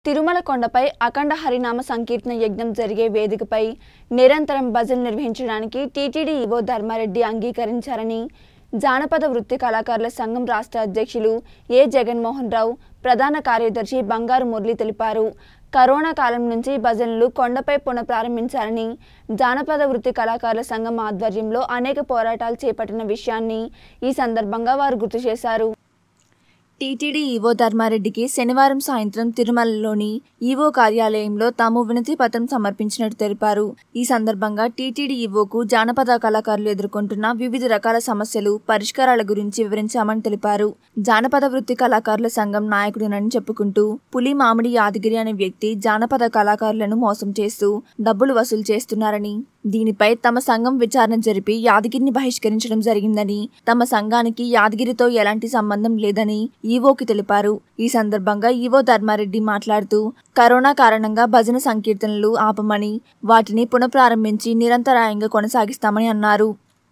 తిరుమల కొండపై అఖండ హరినామ సంకీర్తన యజ్ఞం జరిగే వేదికపై నిరంతరం భజన నిర్వహించడానికి టీటీడీ ఈవో ధర్మారెడ్డి అంగీకరించారని జానపద వృత్తి కళాకారుల సంఘం రాష్ట్ర అధ్యక్షులు ఏ జగన్మోహన్ రావు ప్రధాన కార్యదర్శి బంగారు మురళి తెలిపారు కరోనా కాలం నుంచి భజనలు కొండపై పునఃప్రారంభించారని జానపద వృత్తి కళాకారుల సంఘం ఆధ్వర్యంలో అనేక పోరాటాలు చేపట్టిన విషయాన్ని ఈ సందర్భంగా వారు గుర్తు చేశారు టీటీడీ ఈవో ధర్మారెడ్డికి శనివారం సాయంత్రం తిరుమలలోని ఈవో కార్యాలయంలో తాము వినతి పత్రం సమర్పించినట్టు తెలిపారు ఈ సందర్భంగా టీటీడీ ఈవోకు జానపద కళాకారులు ఎదుర్కొంటున్న వివిధ రకాల సమస్యలు పరిష్కారాల గురించి వివరించామని తెలిపారు జానపద వృత్తి కళాకారుల సంఘం నాయకుడినని చెప్పుకుంటూ పులి మామిడి యాదగిరి అనే వ్యక్తి జానపద కళాకారులను మోసం చేస్తూ డబ్బులు వసూలు చేస్తున్నారని దీనిపై తమ సంఘం విచారణ జరిపి యాదగిరిని బహిష్కరించడం జరిగిందని తమ సంఘానికి యాదగిరితో ఎలాంటి సంబంధం లేదని ఈవోకి తెలిపారు ఈ సందర్భంగా ఈవో ధర్మారెడ్డి మాట్లాడుతూ కరోనా కారణంగా భజన సంకీర్తనలు ఆపమని వాటిని పునఃప్రారంభించి నిరంతరాయంగా కొనసాగిస్తామని అన్నారు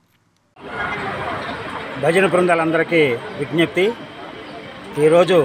భజన బృందాలందరికీ విజ్ఞప్తి ఈరోజు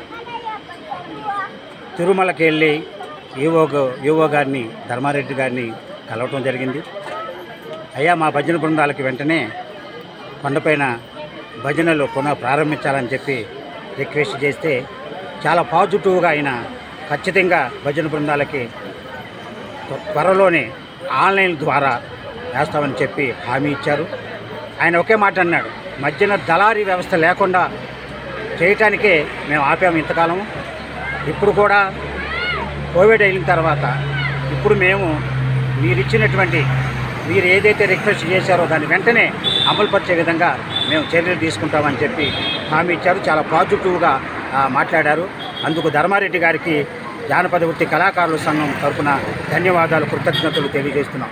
తిరుమలకి వెళ్ళి ఈవో ఈవో గారిని ధర్మారెడ్డి గారిని కలవటం జరిగింది అయ్యా మా భజన బృందాలకి వెంటనే కొండపైన భజనలు పునః ప్రారంభించాలని చెప్పి రిక్వెస్ట్ చేస్తే చాలా పాజిటివ్గా ఆయన ఖచ్చితంగా భజన బృందాలకి త్వరలోనే ఆన్లైన్ ద్వారా వేస్తామని చెప్పి హామీ ఇచ్చారు ఆయన ఒకే మాట అన్నాడు మధ్యన దళారీ వ్యవస్థ లేకుండా చేయటానికే మేము ఆపాము ఇంతకాలం ఇప్పుడు కూడా కోవిడ్ అయిన తర్వాత ఇప్పుడు మేము మీరు ఇచ్చినటువంటి మీరు ఏదైతే రిక్వెస్ట్ చేశారో దాన్ని వెంటనే అమలుపరిచే విధంగా మేము చర్యలు తీసుకుంటామని చెప్పి హామీ ఇచ్చారు చాలా పాజిటివ్గా ఆ, మాట్లాడారు అందుకు ధర్మారెడ్డి గారికి జానపద వృత్తి కళాకారుల సంఘం తరపున ధన్యవాదాలు కృతజ్ఞతలు తెలియజేస్తున్నాం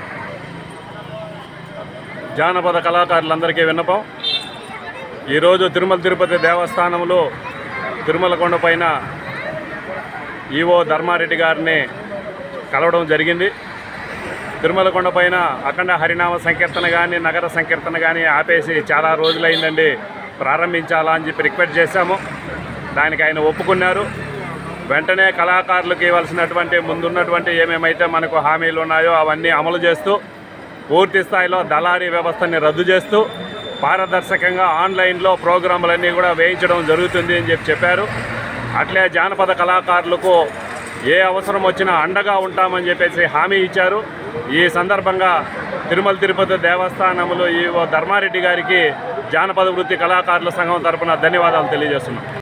జానపద కళాకారులందరికీ విన్నపం ఈరోజు తిరుమల తిరుపతి దేవస్థానంలో తిరుమల కొండ పైన ఈవో ధర్మారెడ్డి గారిని కలవడం జరిగింది తిరుమల కొండ పైన అఖండ హరినామ సంకీర్తన కానీ నగర సంకీర్తన కానీ ఆపేసి చాలా రోజులైందండి ప్రారంభించాలా అని చెప్పి రిక్వెస్ట్ చేశాము దానికి ఆయన ఒప్పుకున్నారు వెంటనే కళాకారులకు ఇవ్వాల్సినటువంటి ముందున్నటువంటి ఏమేమైతే మనకు హామీలు ఉన్నాయో అవన్నీ అమలు చేస్తూ పూర్తి స్థాయిలో దళారీ వ్యవస్థని రద్దు చేస్తూ పారదర్శకంగా ఆన్లైన్లో ప్రోగ్రాములన్నీ కూడా వేయించడం జరుగుతుంది అని చెప్పి చెప్పారు అట్లే జానపద కళాకారులకు ఏ అవసరం వచ్చినా అండగా ఉంటామని చెప్పేసి హామీ ఇచ్చారు ఈ సందర్భంగా తిరుమల తిరుపతి దేవస్థానంలో ఈ ధర్మారెడ్డి గారికి జానపద వృత్తి కళాకారుల సంఘం తరపున ధన్యవాదాలు తెలియజేస్తున్నాం